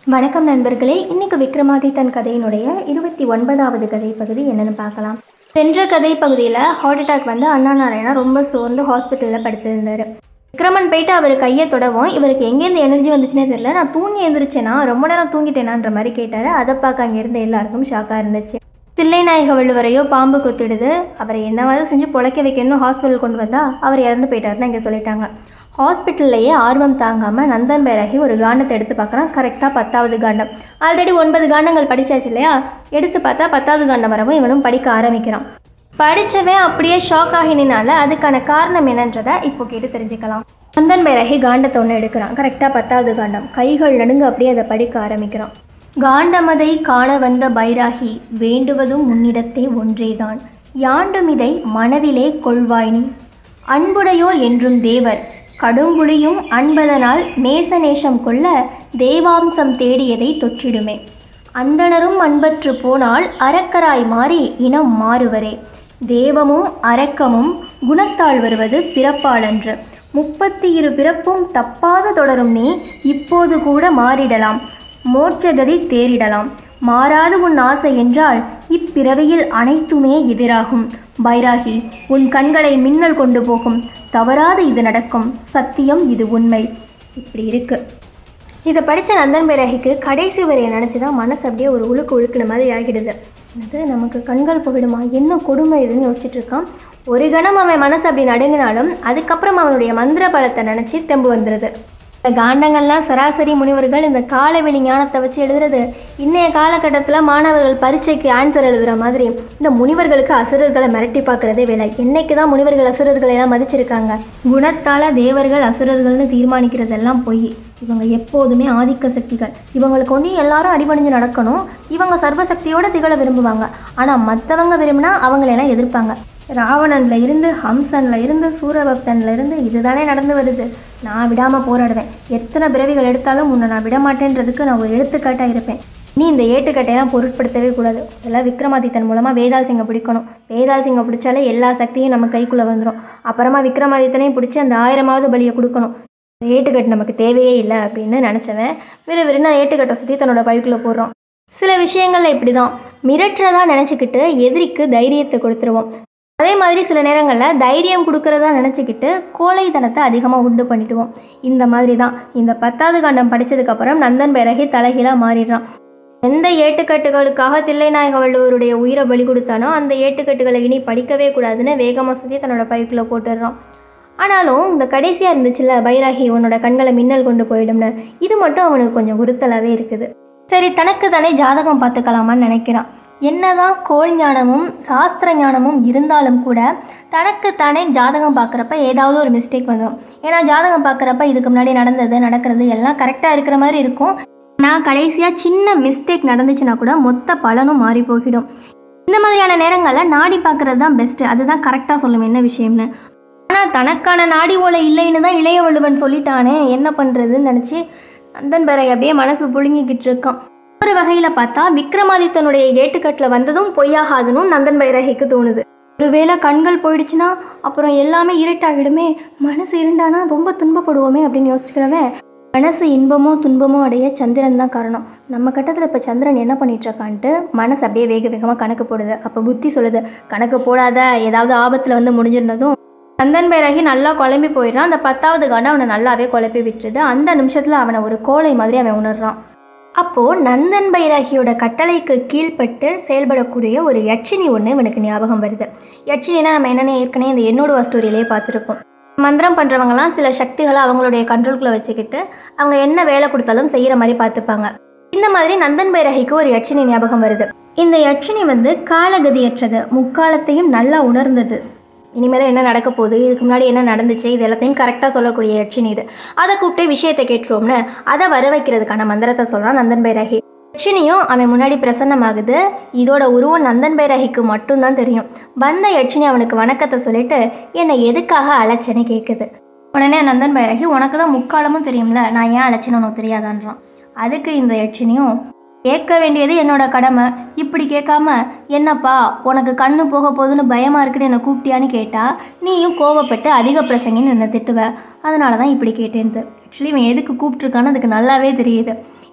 வணக்கம் நண்பர்களே இன்னைக்கு விக்ரமாதித்தன் கதையினுடைய இருபத்தி ஒன்பதாவது கதை பகுதி என்னன்னு பார்க்கலாம் சென்ற கதை பகுதியில் ஹார்ட் அட்டாக் வந்து அண்ணா நாராயணா ரொம்ப சோர்ந்து ஹாஸ்பிட்டலில் படுத்திருந்தார் விக்ரமன் போயிட்டு அவர் கையை தொடவும் இவருக்கு எங்கேருந்து எனர்ஜி வந்துச்சுன்னே தெரியல நான் தூங்கி எழுந்திரிச்சேனா ரொம்ப நேரம் தூங்கிட்டேனான்ற மாதிரி கேட்டார் அதை பார்க்க அங்கே இருந்த எல்லாருக்கும் ஷாக்காக இருந்துச்சு தில்லை நாயக வள்ளுவரையோ பாம்பு கொத்திடுது அவரை என்னவாவது செஞ்சு பொழைக்க வைக்கணும்னு ஹாஸ்பிட்டல் கொண்டு வந்தா அவர் இறந்து போயிட்டாருன்னு இங்கே சொல்லிட்டாங்க ஹாஸ்பிட்டல்லையே ஆர்வம் தாங்காமல் நந்தன் பேரகி ஒரு காண்டத்தை எடுத்து பார்க்குறான் கரெக்டாக பத்தாவது காண்டம் ஆல்ரெடி ஒன்பது காண்டங்கள் படிச்சாச்சு இல்லையா எடுத்து பார்த்தா பத்தாவது காண்டம் வரவும் இவனும் படிக்க ஆரம்பிக்கிறான் படித்தவன் அப்படியே ஷாக் ஆகினால அதுக்கான காரணம் என்னன்றதை இப்போ கேட்டு தெரிஞ்சுக்கலாம் நந்தன் பேரகி காண்டத்தை ஒன்று எடுக்கிறான் கரெக்டாக பத்தாவது காண்டம் கைகள் நடுங்க அப்படியே அதை படிக்க ஆரம்பிக்கிறான் காண்டமதை காண வந்த பைராகி வேண்டுவதும் உன்னிடத்தே ஒன்றேதான் யாண்டுமிதை மனதிலே கொள்வாய் நீ அன்புடையோர் என்றும் தேவர் கடும்புளியும் அன்பதனால் நேசநேசம் கொள்ள தேவாம்சம் தேடியதை தொற்றிடுமே அந்தணரும் அன்பற்று போனால் அரக்கராய் மாறி இனம் மாறுவரே தேவமும் அரக்கமும் குணத்தால் வருவது பிறப்பாலன்று முப்பத்தி இரு பிறப்பும் தப்பாத தொடரும் நீ இப்போது கூட மாறிடலாம் மோட்சகதி தேறிடலாம் மாறாது உன் ஆசை என்றால் இப்பிறவியில் அனைத்துமே எதிராகும் பைராகி உன் கண்களை மின்னல் கொண்டு போகும் தவறாது இது நடக்கும் சத்தியம் இது உண்மை இப்படி இருக்கு இதை படித்த நந்தன் பைராகிக்கு கடைசி வரையை நினச்சி தான் மனசு அப்படியே ஒரு உழுக்கு உழுக்குன மாதிரி ஆகிடுது அது நமக்கு கண்கள் போயிடுமா என்ன கொடுமை இதுன்னு யோசிச்சுட்டு இருக்கான் ஒரு கணம் அவன் மனசு அப்படி நடுங்கினாலும் அதுக்கப்புறம் அவனுடைய மந்திர பலத்தை நினச்சி தெம்பு வந்துடுது இந்த காண்டங்கள்லாம் சராசரி முனிவர்கள் இந்த காலவெளி ஞானத்தை வச்சு எழுதுறது இன்றைய காலகட்டத்தில் மாணவர்கள் பரீட்சைக்கு ஆன்சர் எழுதுகிற மாதிரி இந்த முனிவர்களுக்கு அசுரர்களை மிரட்டி பார்க்குறதே வேலை என்னைக்கு தான் முனிவர்கள் அசுரர்களை எல்லாம் மதிச்சிருக்காங்க குணத்தால் தேவர்கள் அசுரர்கள்னு தீர்மானிக்கிறதெல்லாம் பொய் இவங்க எப்போதுமே ஆதிக்க சக்திகள் இவங்களுக்கு ஒன்று எல்லாரும் அடிபணிஞ்சு நடக்கணும் இவங்க சர்வசக்தியோட திகழ விரும்புவாங்க ஆனால் மற்றவங்க விரும்பினா அவங்களெல்லாம் எதிர்ப்பாங்க ராவணன்ல இருந்து ஹம்சன்ல இருந்து சூரபக்தன்ல இருந்து இதுதானே நடந்து வருது நான் விடாமல் போராடுவேன் எத்தனை பிறவிகள் எடுத்தாலும் உன்னை நான் விடமாட்டேன்றதுக்கு நான் ஒரு எடுத்துக்காட்டாக இருப்பேன் நீ இந்த ஏட்டுக்கட்டையெல்லாம் பொருட்படுத்தவே கூடாது இதெல்லாம் விக்ரமாதித்தன் மூலமாக வேதாள் சிங்கை பிடிக்கணும் வேதாள் சிங்கை பிடிச்சாலே எல்லா சக்தியும் நம்ம கைக்குள்ளே வந்துடும் அப்புறமா விக்ரமாதித்தனையும் பிடிச்சி அந்த ஆயிரமாவது பலியை கொடுக்கணும் இந்த ஏட்டுக்கட்டு நமக்கு தேவையே இல்லை அப்படின்னு நினச்சவன் விறுவிறுன்னு ஏட்டுக்கட்டை சுற்றி தன்னோட பைக்குள்ளே போடுறான் சில விஷயங்களில் இப்படி தான் மிரட்டுறதா நினச்சிக்கிட்டு எதிரிக்கு தைரியத்தை கொடுத்துருவோம் அதே மாதிரி சில நேரங்களில் தைரியம் கொடுக்கறதா நினச்சிக்கிட்டு கோழைத்தனத்தை அதிகமாக உண்டு பண்ணிடுவோம் இந்த மாதிரி தான் இந்த பத்தாவது காண்டம் படித்ததுக்கப்புறம் நந்தன் பிறகு தலைகீழாக மாறிடுறான் எந்த ஏட்டுக்கட்டுகளுக்காக தில்லைநாயக வள்ளுவருடைய உயிரை பலி கொடுத்தானோ அந்த ஏட்டுக்கட்டுகளை இனி படிக்கவே கூடாதுன்னு வேகமாக சுற்றி தன்னோட பைக்குள்ளே போட்டுடுறான் ஆனாலும் இந்த கடைசியாக இருந்துச்சுல்ல பைராகி உன்னோட கண்களை மின்னல் கொண்டு போயிடும்னு இது மட்டும் அவனுக்கு கொஞ்சம் உறுத்தலாகவே இருக்குது சரி தனக்கு தானே ஜாதகம் பார்த்துக்கலாமான்னு நினைக்கிறான் என்னதான் கோள் ஞானமும் சாஸ்திர ஞானமும் இருந்தாலும் கூட தனக்கு தானே ஜாதகம் பார்க்குறப்ப ஏதாவது ஒரு மிஸ்டேக் வந்துடும் ஏன்னா ஜாதகம் பார்க்குறப்ப இதுக்கு முன்னாடி நடந்தது நடக்கிறது எல்லாம் கரெக்டாக இருக்கிற மாதிரி இருக்கும் நான் கடைசியாக சின்ன மிஸ்டேக் நடந்துச்சுன்னா கூட மொத்த பலனும் மாறி போகிடும் இந்த மாதிரியான நேரங்களில் நாடி பார்க்குறது தான் பெஸ்ட்டு அதுதான் கரெக்டாக சொல்லும் என்ன விஷயம்னு ஆனால் தனக்கான நாடி ஓலை இல்லைன்னு தான் இளைய வள்ளுவன் சொல்லிட்டானே என்ன பண்ணுறதுன்னு நினச்சி நந்தன் பிறகு அப்படியே மனசு புழுங்கிக்கிட்டு இருக்கான் ஒரு வகையில் பார்த்தா விக்ரமாதித்தனுடைய ஏட்டுக்கட்டில் வந்ததும் பொய்யாகாதுன்னு நந்தன் பைரகிக்கு தோணுது ஒருவேளை கண்கள் போயிடுச்சுன்னா அப்புறம் எல்லாமே இருட்டாகிடுமே மனசு இருண்டானா ரொம்ப துன்பப்படுவோமே அப்படின்னு யோசிச்சுக்கிறவன் மனசு இன்பமோ துன்பமோ அடைய சந்திரன் தான் காரணம் நம்ம கட்டத்தில் இப்போ சந்திரன் என்ன பண்ணிட்டு இருக்கான்ட்டு மனசு அப்படியே வேக வேகமாக கணக்கு போடுது அப்போ புத்தி சொல்லுது கணக்கு போடாத ஏதாவது ஆபத்தில் வந்து முடிஞ்சிருந்ததும் நந்தன் பைராகி நல்லா குழம்பி போயிடுறான் அந்த பத்தாவது காண்டம் அவனை நல்லாவே குழப்பி விட்டுருது அந்த நிமிஷத்தில் அவனை ஒரு கோலை மாதிரி அவன் உணர்றான் அப்போது நந்தன் பைராகியோட கட்டளைக்கு கீழ்ப்பட்டு செயல்படக்கூடிய ஒரு யட்சினி ஒன்று இவனுக்கு ஞாபகம் வருது யட்சினினா நம்ம என்னென்ன ஏற்கனவே இந்த என்னோட ஸ்டோரியிலே பார்த்துருப்போம் மந்திரம் பண்ணுறவங்கலாம் சில சக்திகளை அவங்களுடைய கண்ட்ரோல்குள்ளே வச்சுக்கிட்டு அவங்க என்ன வேலை கொடுத்தாலும் செய்கிற மாதிரி பார்த்துப்பாங்க இந்த மாதிரி நந்தன் பைரகிக்கு ஒரு யட்சினி ஞாபகம் வருது இந்த யட்சினி வந்து காலகதியற்றது முக்காலத்தையும் நல்லா உணர்ந்தது இனிமேல் என்ன நடக்க போகுது இதுக்கு முன்னாடி என்ன நடந்துச்சு இது எல்லாத்தையும் கரெக்டாக சொல்லக்கூடிய யட்சினி இது அதை கூப்பிட்டு விஷயத்தை கேட்டுருவோம்னு அதை வர வைக்கிறதுக்கான மந்திரத்தை சொல்கிறான் நந்தன் பைராகி யட்சினியும் அவன் முன்னாடி பிரசன்னமாகுது இதோட உருவம் நந்தன் பைராகிக்கு மட்டும்தான் தெரியும் வந்த யட்சினி அவனுக்கு வணக்கத்தை சொல்லிட்டு என்னை எதுக்காக அழைச்சேன்னு கேட்குது உடனே நந்தன் பைராகி உனக்கு தான் முக்காலமும் தெரியும்ல நான் ஏன் அழைச்சேன்னு உனக்கு தெரியாதான்றான் அதுக்கு இந்த யட்சினியும் கேட்க வேண்டியது என்னோட கடமை இப்படி கேட்காம என்னப்பா உனக்கு கண்ணு போக போகுதுன்னு பயமாக இருக்குன்னு என்னை கூப்பிட்டியான்னு கேட்டால் நீயும் கோவப்பட்டு அதிக பிரசங்கின்னு என்னை திட்டுவ அதனால தான் இப்படி கேட்டேன்து ஆக்சுவலி இவன் எதுக்கு கூப்பிட்ருக்கான்னு அதுக்கு நல்லாவே தெரியுது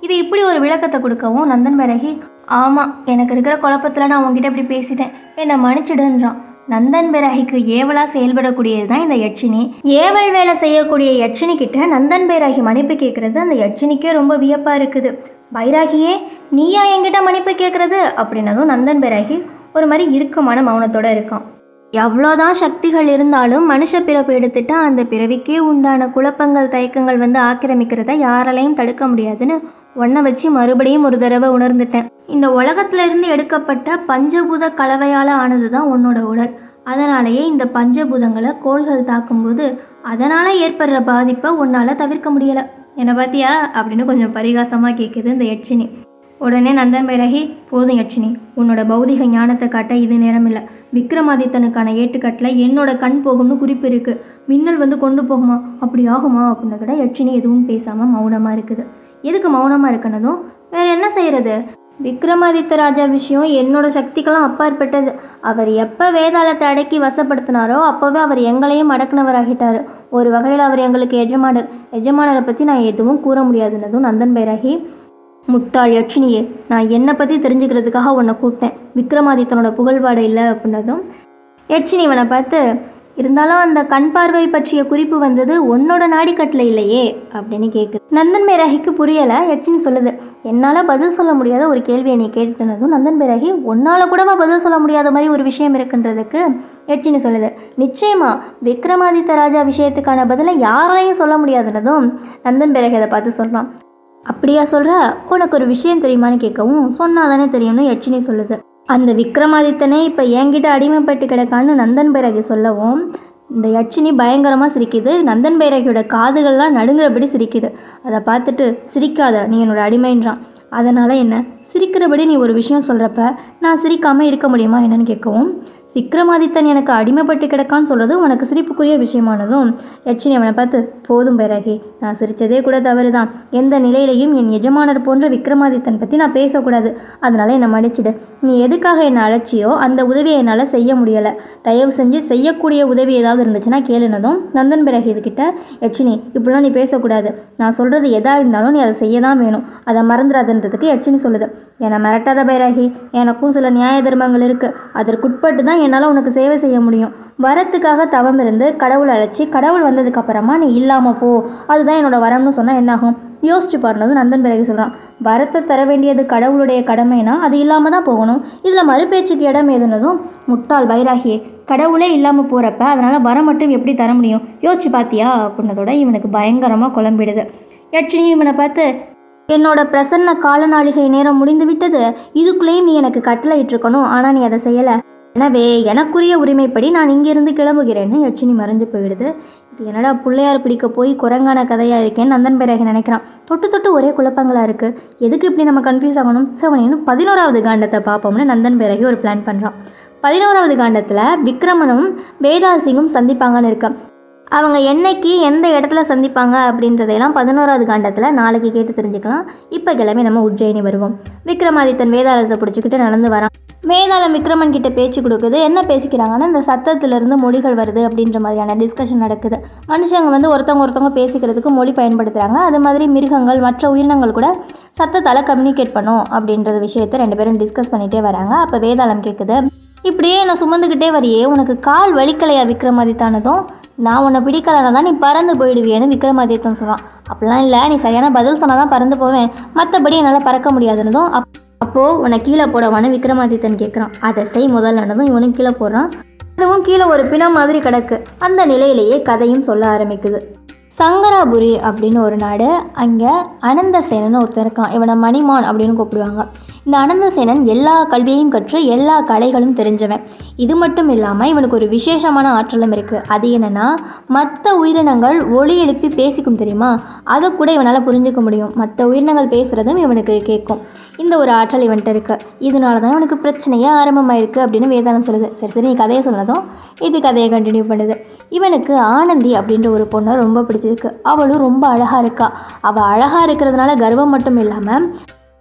இது இப்படி ஒரு விளக்கத்தை கொடுக்கவும் நந்தன் பிறகி ஆமாம் எனக்கு இருக்கிற குழப்பத்தில் நான் உங்ககிட்ட இப்படி பேசிட்டேன் என்னை மன்னிச்சிடுன்றான் நந்தன் பேராகிக்கு ஏவலாக செயல்படக்கூடியது தான் இந்த யட்சினி ஏவல் வேலை செய்யக்கூடிய யட்சினி கிட்ட நந்தன் பேராகி மன்னிப்பு கேட்குறது அந்த யட்சினிக்கே ரொம்ப வியப்பாக இருக்குது பைராகியே நீயா என்கிட்ட மன்னிப்பு கேட்குறது அப்படின்னதும் நந்தன் பேராகி ஒரு மாதிரி இறுக்கமான மௌனத்தோட இருக்கான் எவ்வளோதான் சக்திகள் இருந்தாலும் மனுஷ பிறப்பு எடுத்துட்டா அந்த பிறவிக்கே உண்டான குழப்பங்கள் தயக்கங்கள் வந்து ஆக்கிரமிக்கிறத யாராலையும் தடுக்க முடியாதுன்னு ஒன்றை வச்சு மறுபடியும் ஒரு தடவை உணர்ந்துட்டேன் இந்த உலகத்துல இருந்து எடுக்கப்பட்ட பஞ்சபூத கலவையால் ஆனது தான் உன்னோட உடல் அதனாலேயே இந்த பஞ்சபூதங்களை கோள்கள் தாக்கும்போது அதனால் ஏற்படுற பாதிப்பை உன்னால் தவிர்க்க முடியலை என்னை பார்த்தியா அப்படின்னு கொஞ்சம் பரிகாசமாக கேட்குது இந்த யட்சினி உடனே நந்தன் பைரகி போதும் யட்சினி உன்னோட பௌதிக ஞானத்தை காட்ட இது நேரம் இல்லை விக்ரமாதித்தனுக்கான ஏட்டுக்கட்டில் என்னோட கண் போகும்னு குறிப்பு இருக்குது மின்னல் வந்து கொண்டு போகுமா அப்படி ஆகுமா அப்படின்னதோட யட்சினி எதுவும் பேசாமல் மௌனமாக இருக்குது எதுக்கு மௌனமாக இருக்குனதும் வேற என்ன செய்கிறது விக்ரமாதித்த ராஜா விஷயம் என்னோட சக்திக்கெல்லாம் அப்பாற்பட்டது அவர் எப்போ வேதாளத்தை அடக்கி வசப்படுத்தினாரோ அப்போவே அவர் எங்களையும் அடக்குனவராகிட்டார் ஒரு வகையில் அவர் எங்களுக்கு எஜமானர் எஜமானரை பற்றி நான் எதுவும் கூற முடியாதுன்னதும் நந்தன் பைராகி முட்டாள் யட்சினியே நான் என்னை பற்றி தெரிஞ்சுக்கிறதுக்காக உன்னை கூப்பிட்டேன் விக்ரமாதித்தனோட புகழ்பாடு இல்லை அப்படின்னதும் யட்சினி இவனை பார்த்து இருந்தாலும் அந்த கண் பார்வை பற்றிய குறிப்பு வந்தது உன்னோட நாடிக்கட்டில் இல்லையே அப்படின்னு கேட்குது நந்தன் பேராகிக்கு புரியலை யட்சினி சொல்லுது என்னால் பதில் சொல்ல முடியாத ஒரு கேள்வியை நீ கேட்டுனதும் நந்தன் பேராகி உன்னால் கூடவா பதில் சொல்ல முடியாத மாதிரி ஒரு விஷயம் இருக்குன்றதுக்கு யட்சினி சொல்லுது நிச்சயமா விக்ரமாதித்த ராஜா விஷயத்துக்கான பதிலை யாராலையும் சொல்ல முடியாதுன்னதும் நந்தன் பேராகி அதை பார்த்து சொல்கிறான் அப்படியா சொல்கிற உனக்கு ஒரு விஷயம் தெரியுமான்னு கேட்கவும் சொன்னாதானே தெரியும்னு யட்சினி சொல்லுது அந்த விக்ரமாதித்தனே இப்போ என்கிட்ட அடிமைப்பட்டு கிடக்கான்னு நந்தன் பைராகி சொல்லவும் இந்த யட்சினி பயங்கரமாக சிரிக்குது நந்தன் பைராகியோட காதுகள்லாம் நடுங்குறபடி சிரிக்குது அதை பார்த்துட்டு சிரிக்காத நீ என்னோட அடிமைன்றான் அதனால் என்ன சிரிக்கிறபடி நீ ஒரு விஷயம் சொல்கிறப்ப நான் சிரிக்காமல் இருக்க முடியுமா என்னன்னு கேட்கவும் விக்ரமாதித்தன் எனக்கு அடிமைப்பட்டு கிடக்கான்னு சொல்கிறது உனக்கு சிரிப்புக்குரிய விஷயமானதும் யட்சினி அவனை பார்த்து போதும் பைராகி நான் சிரித்ததே கூட தவறு தான் எந்த நிலையிலையும் என் எஜமானர் போன்ற விக்ரமாதித்தன் பற்றி நான் பேசக்கூடாது அதனால் என்னை மன்னிச்சிடு நீ எதுக்காக என்னை அழைச்சியோ அந்த உதவியை என்னால் செய்ய முடியலை தயவு செஞ்சு செய்யக்கூடிய உதவி ஏதாவது இருந்துச்சுன்னா கேளுனதும் நந்தன் பிறகு இதுகிட்ட யட்சினி இப்படிலாம் நீ பேசக்கூடாது நான் சொல்கிறது எதாக இருந்தாலும் நீ அதை செய்ய தான் வேணும் அதை மறந்துடாதுன்றதுக்கு யட்சினி சொல்லுது என்னை மிரட்டாத பைராகி எனக்கும் சில நியாய தர்மங்கள் இருக்குது அதற்குட்பட்டு தான் என்னால் உனக்கு சேவை செய்ய முடியும் வரத்துக்காக தவம் இருந்து கடவுளை அழைச்சி கடவுள் வந்ததுக்கு அப்புறமா நீ இல்லாமல் போ அதுதான் என்னோட வரம்னு சொன்னால் என்னாகும் யோசிச்சு பாருனது நந்தன் பிறகு சொல்கிறான் வரத்தை தர வேண்டியது கடவுளுடைய கடமைனா அது இல்லாமல் தான் போகணும் இதில் மறுபேச்சுக்கு இடம் ஏதுனதும் முட்டாள் பைராகியே கடவுளே இல்லாமல் போகிறப்ப அதனால் வரம் மட்டும் எப்படி தர முடியும் யோசிச்சு பார்த்தியா அப்படின்னதோட இவனுக்கு பயங்கரமாக குழம்பிடுது யட்சினி இவனை பார்த்து என்னோட பிரசன்ன காலநாளிகை நேரம் முடிந்து விட்டது இதுக்குள்ளேயும் நீ எனக்கு கட்டளை இட்டிருக்கணும் ஆனால் நீ அதை செய்யலை எனவே எனக்குரிய உரிமைப்படி நான் இங்கிருந்து கிளம்புகிறேன்னு யட்சினி மறைஞ்சு போயிடுது இது என்னடா பிள்ளையார் பிடிக்க போய் குரங்கான கதையாக இருக்கேன்னு நந்தன் பிறகு நினைக்கிறான் தொட்டு தொட்டு ஒரே குழப்பங்களாக இருக்குது எதுக்கு இப்படி நம்ம கன்ஃபியூஸ் ஆகணும் செவனின்னு பதினோராவது காண்டத்தை பார்ப்போம்னு நந்தன் பிறகு ஒரு பிளான் பண்ணுறான் பதினோராவது காண்டத்தில் விக்ரமனும் வேதால் சிங்கும் சந்திப்பாங்கன்னு இருக்கு அவங்க என்னைக்கு எந்த இடத்துல சந்திப்பாங்க அப்படின்றதையெல்லாம் பதினோராவது காண்டத்தில் நாளைக்கு கேட்டு தெரிஞ்சுக்கலாம் இப்போ கிளம்பி நம்ம உஜ்ஜயினி வருவோம் விக்ரமாதித்தன் வேதாளத்தை பிடிச்சிக்கிட்டு நடந்து வரான் வேதாளம் விக்ரமன் கிட்ட பேச்சு கொடுக்குது என்ன பேசிக்கிறாங்கன்னா இந்த சத்தத்திலிருந்து மொழிகள் வருது அப்படின்ற மாதிரியான டிஸ்கஷன் நடக்குது மனுஷங்க வந்து ஒருத்தவங்க ஒருத்தவங்க பேசிக்கிறதுக்கு மொழி பயன்படுத்துகிறாங்க அது மாதிரி மிருகங்கள் மற்ற உயிரினங்கள் கூட சத்தத்தால் கம்யூனிகேட் பண்ணும் அப்படின்ற விஷயத்தை ரெண்டு பேரும் டிஸ்கஸ் பண்ணிகிட்டே வராங்க அப்போ வேதாளம் கேட்குது இப்படியே என்னை சுமந்துக்கிட்டே வரியே உனக்கு கால் வலிக்கலையா விக்ரமாதித்தானதும் நான் உன்னை பிடிக்கலனா தான் நீ பறந்து போயிடுவியேன்னு விக்ரமாதித்தன் சொல்கிறான் அப்படிலாம் இல்லை நீ சரியான பதில் சொன்னால் தான் பறந்து போவேன் மற்றபடி என்னால் பறக்க முடியாதுன்னதும் அப் அப்போது உன்னை கீழே போடவான்னு விக்ரமாதித்தன் கேட்குறான் அதை செய் முதல்லனதும் இவனும் கீழே போடுறான் அதுவும் கீழே ஒரு பிணம் மாதிரி கிடக்கு அந்த நிலையிலேயே கதையும் சொல்ல ஆரம்பிக்குது சங்கராபுரி அப்படின்னு ஒரு நாடு அங்கே அனந்தசேனன் ஒருத்தன் இருக்கான் இவனை மணிமான் அப்படின்னு கூப்பிடுவாங்க இந்த அனந்தசேனன் எல்லா கல்வியையும் கற்று எல்லா கலைகளும் தெரிஞ்சவன் இது மட்டும் இல்லாமல் இவனுக்கு ஒரு விசேஷமான ஆற்றலும் இருக்குது அது என்னென்னா மற்ற உயிரினங்கள் ஒளி எழுப்பி பேசிக்கும் தெரியுமா அதை கூட இவனால் புரிஞ்சுக்க முடியும் மற்ற உயிரினங்கள் பேசுகிறதும் இவனுக்கு கேட்கும் இந்த ஒரு ஆற்றல் இவன்கிட்ட இருக்கு இதனால தான் இவனுக்கு பிரச்சனையே ஆரம்பமாயிருக்கு அப்படின்னு வேதாளம் சொல்லுது சரி சரி நீ கதையை சொன்னதும் இது கதையை கண்டினியூ பண்ணுது இவனுக்கு ஆனந்தி அப்படின்ற ஒரு பொண்ணை ரொம்ப பிடிச்சிருக்கு அவளும் ரொம்ப அழகாக இருக்கா அவள் அழகாக இருக்கிறதுனால கர்வம் மட்டும் இல்லாமல்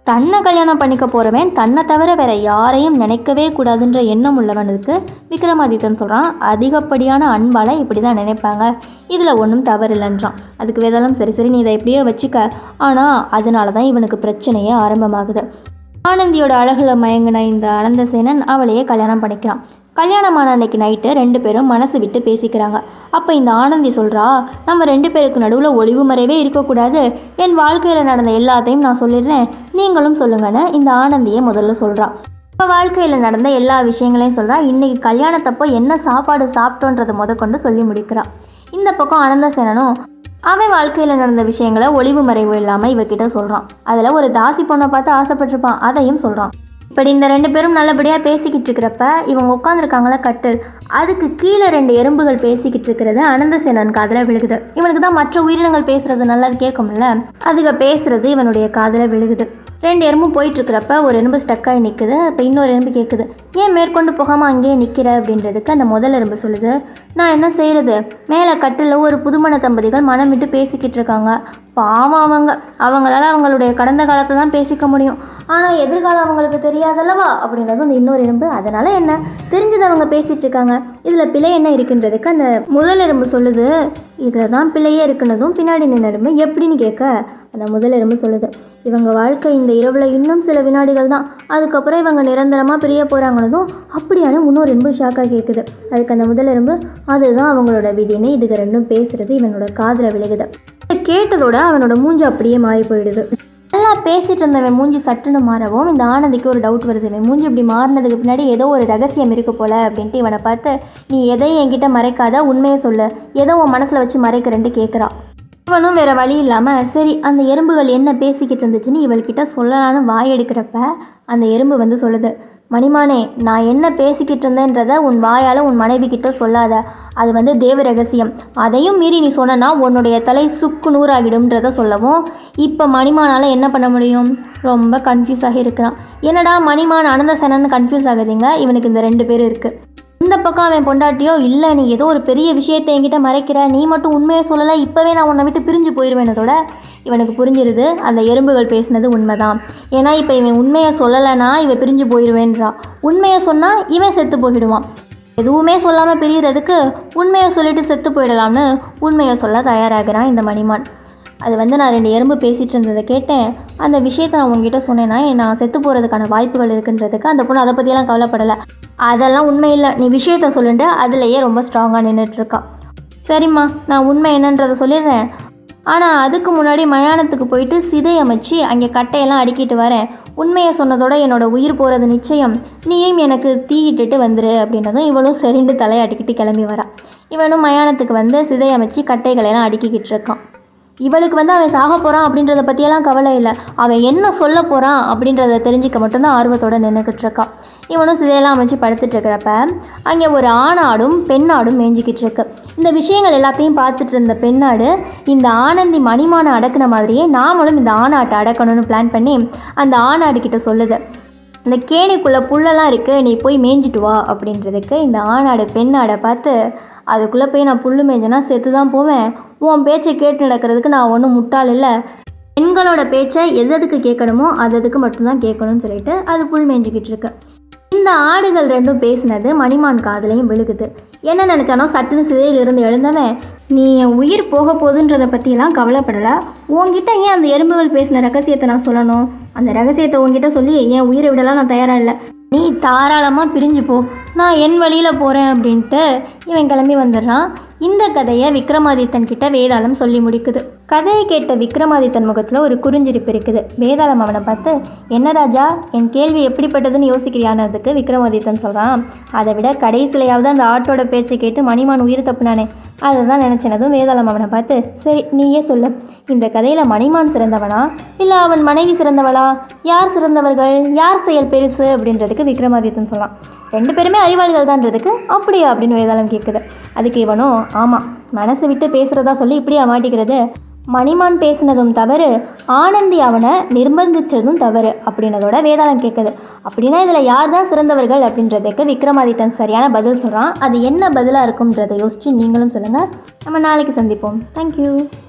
தன்னை கல்யாணம் பண்ணிக்க போகிறவன் தன்னை தவிர வேற யாரையும் நினைக்கவே கூடாதுன்ற எண்ணம் உள்ளவனுக்கு விக்ரமாதித்தன் சொல்கிறான் அதிகப்படியான அன்பால் இப்படி தான் நினைப்பாங்க இதில் ஒன்றும் தவறு இல்லைன்றான் அதுக்கு வேதாளம் சரி சரி நீ இதை எப்படியோ வச்சுக்க ஆனால் அதனால தான் இவனுக்கு பிரச்சனையே ஆரம்பமாகுது ஆனந்தியோட அழகுல மயங்கின இந்த அனந்தசேனன் அவளையே கல்யாணம் பண்ணிக்கிறான் கல்யாணமான அன்னைக்கு நைட்டு ரெண்டு பேரும் மனசு விட்டு பேசிக்கிறாங்க அப்போ இந்த ஆனந்தி சொல்கிறா நம்ம ரெண்டு பேருக்கு நடுவில் ஒளிவு மறைவே இருக்கக்கூடாது என் வாழ்க்கையில் நடந்த எல்லாத்தையும் நான் சொல்லிடுறேன் நீங்களும் சொல்லுங்கன்னு இந்த ஆனந்தியை முதல்ல சொல்கிறா இப்போ வாழ்க்கையில் நடந்த எல்லா விஷயங்களையும் சொல்கிறா இன்றைக்கி கல்யாணத்தப்போ என்ன சாப்பாடு சாப்பிட்டோன்றதை முதற்கொண்டு சொல்லி முடிக்கிறா இந்த பக்கம் ஆனந்தசேனனும் அவன் வாழ்க்கையில் நடந்த விஷயங்களை ஒளிவு மறைவு இல்லாமல் இவகிட்ட சொல்கிறான் அதில் ஒரு தாசி பொண்ணை பார்த்து ஆசைப்பட்டிருப்பான் அதையும் சொல்கிறான் இப்படி இந்த ரெண்டு பேரும் நல்லபடியாக பேசிக்கிட்டு இருக்கிறப்ப இவங்க உட்காந்துருக்காங்களே கட்டில் அதுக்கு கீழே ரெண்டு எறும்புகள் பேசிக்கிட்டு இருக்கிறது அனந்தசேனன் காதில் விழுகுது இவனுக்கு தான் மற்ற உயிரினங்கள் பேசுறது நல்லா கேட்கும்ல அதுக பேசுறது இவனுடைய காதில் விழுகுது ரெண்டு எறும்பும் போயிட்டு இருக்கிறப்ப ஒரு எறும்பு ஸ்டக்காகி நிற்குது அப்போ இன்னொரு எறும்பு கேட்குது ஏன் மேற்கொண்டு போகாமல் அங்கேயே நிற்கிற அப்படின்றதுக்கு அந்த முதல் எறும்பு சொல்லுது நான் என்ன செய்கிறது மேலே கட்டில் ஒரு புதுமண தம்பதிகள் மனம் விட்டு பேசிக்கிட்டு இருக்காங்க பாவம் அவங்க அவங்களால அவங்களுடைய கடந்த காலத்தை தான் பேசிக்க முடியும் ஆனால் எதிர்காலம் அவங்களுக்கு தெரியாதல்லவா அப்படின்றது அந்த இன்னொரு எறும்பு அதனால என்ன தெரிஞ்சது அவங்க பேசிட்டு இருக்காங்க இதில் பிழை என்ன இருக்குன்றதுக்கு அந்த முதல் எறும்பு சொல்லுது இதில் தான் பிழையே இருக்குனதும் பின்னாடி நின்ன எறும்பு எப்படின்னு கேட்க அந்த முதல் எறும்பு சொல்லுது இவங்க வாழ்க்கை இந்த இரவில் இன்னும் சில வினாடிகள் தான் அதுக்கப்புறம் இவங்க நிரந்தரமாக பிரிய போகிறாங்கனதும் அப்படியான இன்னொரு எறும்பு ஷாக்காக கேட்குது அதுக்கு அந்த முதல் எறும்பு அதுதான் அவங்களோட விதின்னு இதுக்கு ரெண்டும் பேசுறது இவனோட காதில் விழுகுது இதை கேட்டதோட அவனோட மூஞ்சி அப்படியே மாறி போயிடுது நல்லா பேசிட்டு இருந்தவன் மூஞ்சி சட்டுன்னு மாறவும் இந்த ஆனந்திக்கு ஒரு டவுட் வருது இவன் மூஞ்சி இப்படி மாறினதுக்கு பின்னாடி ஏதோ ஒரு ரகசியம் இருக்கு போல அப்படின்ட்டு இவனை பார்த்து நீ எதையும் என்கிட்ட மறைக்காத உண்மையை சொல்லு ஏதோ உன் மனசில் வச்சு மறைக்கிறேன்ட்டு கேட்குறான் இவனும் வேற வழி இல்லாமல் சரி அந்த எறும்புகள் என்ன பேசிக்கிட்டு இருந்துச்சுன்னு இவள்கிட்ட சொல்லலான்னு வாய் எடுக்கிறப்ப அந்த எறும்பு வந்து சொல்லுது மணிமானே நான் என்ன பேசிக்கிட்டு இருந்தேன்றத உன் வாயால் உன் மனைவி கிட்ட சொல்லாத அது வந்து தேவ ரகசியம் அதையும் மீறி நீ சொன்னனா உன்னுடைய தலை சுக்கு நூறாகிடும்ன்றத சொல்லவும் இப்போ மணிமானால் என்ன பண்ண முடியும் ரொம்ப கன்ஃபியூஸ் ஆகி இருக்கிறான் என்னடா மணிமான் அனந்தசனன்னு கன்ஃபியூஸ் ஆகுதுங்க இவனுக்கு இந்த ரெண்டு பேர் இருக்குது இந்த பக்கம் அவன் பொண்டாட்டியோ இல்லை நீ ஏதோ ஒரு பெரிய விஷயத்தை என்கிட்ட மறைக்கிற நீ மட்டும் உண்மையை சொல்லலை இப்போவே நான் உன்னை விட்டு பிரிஞ்சு போயிடுவேனதோட இவனுக்கு புரிஞ்சிருது அந்த எறும்புகள் பேசினது உண்மைதான் ஏன்னா இப்போ இவன் உண்மையை சொல்லலைன்னா இவன் பிரிஞ்சு போயிடுவேன்றா உண்மையை சொன்னால் இவன் செத்து போயிடுவான் எதுவுமே சொல்லாமல் பிரியறதுக்கு உண்மையை சொல்லிட்டு செத்து போயிடலாம்னு உண்மையை சொல்ல தயாராகிறான் இந்த மணிமான் அது வந்து நான் ரெண்டு எறும்பு பேசிகிட்டு இருந்ததை கேட்டேன் அந்த விஷயத்தை நான் உங்ககிட்ட சொன்னேன்னா நான் செத்து போகிறதுக்கான வாய்ப்புகள் இருக்குன்றதுக்கு அந்த பொண்ணு அதை பற்றியெல்லாம் கவலைப்படலை அதெல்லாம் உண்மை இல்லை நீ விஷயத்த சொல்லுன்ட்டு அதுலேயே ரொம்ப ஸ்ட்ராங்காக நின்றுட்டுருக்கா சரிம்மா நான் உண்மை என்னன்றதை சொல்லிடுறேன் ஆனால் அதுக்கு முன்னாடி மயானத்துக்கு போயிட்டு சிதை அமைச்சு அங்கே கட்டையெல்லாம் அடுக்கிட்டு வரேன் உண்மையை சொன்னதோட என்னோட உயிர் போகிறது நிச்சயம் நீயும் எனக்கு தீயிட்டுட்டு வந்துரு அப்படின்னதும் இவளும் சரிண்டு தலையாட்டிக்கிட்டு கிளம்பி வரா இவனும் மயானத்துக்கு வந்து சிதை அமைச்சு கட்டைகளெல்லாம் அடுக்கிக்கிட்டு இருக்கான் இவளுக்கு வந்து அவன் சாக போகிறான் அப்படின்றத பற்றியெல்லாம் கவலை இல்லை அவன் என்ன சொல்ல போகிறான் அப்படின்றத தெரிஞ்சிக்க மட்டும்தான் ஆர்வத்தோடு நின்றுக்கிட்டு இருக்கான் இவனும் சிதையெல்லாம் அமைச்சு படுத்துட்டு இருக்கிறப்ப அங்கே ஒரு ஆணாடும் பெண்ணாடும் மேய்ஞ்சிக்கிட்டு இருக்கு இந்த விஷயங்கள் எல்லாத்தையும் பார்த்துட்டு இருந்த பெண்ணாடு இந்த ஆனந்தி மணிமான அடக்குன மாதிரியே நாமளும் இந்த ஆணாட்டை அடக்கணும்னு பிளான் பண்ணி அந்த ஆணாடு கிட்ட சொல்லுது இந்த கேணிக்குள்ளே புல்லெல்லாம் இருக்குது நீ போய் மேய்ஞ்சிட்டு வா அப்படின்றதுக்கு இந்த ஆணாடு பெண்ணாடை பார்த்து அதுக்குள்ளே போய் நான் புல்லு மேய்ஞ்சேன்னா செத்து தான் போவேன் உன் பேச்சை கேட்டு நடக்கிறதுக்கு நான் ஒன்றும் முட்டாள் இல்லை பெண்களோட பேச்சை எது எதுக்கு கேட்கணுமோ அது அதுக்கு மட்டும்தான் கேட்கணும்னு சொல்லிட்டு அது புல் மேய்ஞ்சிக்கிட்டு இருக்கு இந்த ஆடுகள் ரெண்டும் பேசினது மணிமான் காதுலையும் விழுகுது என்ன நினச்சானோ சட்டுன்னு சிதையிலிருந்து எழுந்தவன் நீ என் உயிர் போக போகுதுன்றதை பற்றியெல்லாம் கவலைப்படலை உன்கிட்ட ஏன் அந்த எறும்புகள் பேசின ரகசியத்தை நான் சொல்லணும் அந்த ரகசியத்தை உன்கிட்ட சொல்லி என் உயிரை விடலாம் நான் தயாராக இல்லை நீ தாராளமாக பிரிஞ்சு போ நான் என் வழியில் போகிறேன் அப்படின்ட்டு இவன் கிளம்பி வந்துடுறான் இந்த கதையை விக்ரமாதித்தன் கிட்ட வேதாளம் சொல்லி முடிக்குது கதையை கேட்ட விக்ரமாதித்தன் முகத்தில் ஒரு குறுஞ்சிரிப்பு இருக்குது வேதாளம் அவனை பார்த்து என்ன ராஜா என் கேள்வி எப்படிப்பட்டதுன்னு யோசிக்கிறியானதுக்கு விக்ரமாதித்தன் சொல்கிறான் அதை விட கடைசிலையாவது அந்த ஆட்டோட பேச்சை கேட்டு மணிமான் உயிர் தப்புனானே அதை தான் நினச்சினதும் வேதாளம் அவனை பார்த்து சரி நீயே சொல்லு இந்த கதையில் மணிமான் சிறந்தவனா இல்லை அவன் மனைவி சிறந்தவளா யார் சிறந்தவர்கள் யார் செயல் பெருசு அப்படின்றதுக்கு விக்ரமாதித்தன் சொல்லலாம் ரெண்டு பேருமே அறிவாளிகள் தான்றதுக்கு அப்படியா அப்படின்னு வேதாளம் கேட்குது அதுக்கு இவனும் ஆமாம் மனசு விட்டு பேசுகிறதா சொல்லி இப்படியா மாட்டிக்கிறது மணிமான் பேசினதும் தவறு ஆனந்தி அவனை நிர்பந்திச்சதும் தவறு அப்படின்னதோட வேதாளம் கேட்குது அப்படின்னா இதில் யார் தான் சிறந்தவர்கள் அப்படின்றதுக்கு விக்ரமாதித்தன் சரியான பதில் சொல்கிறான் அது என்ன பதிலாக இருக்கும்ன்றதை யோசித்து நீங்களும் சொல்லுங்கள் நம்ம நாளைக்கு சந்திப்போம் தேங்க்யூ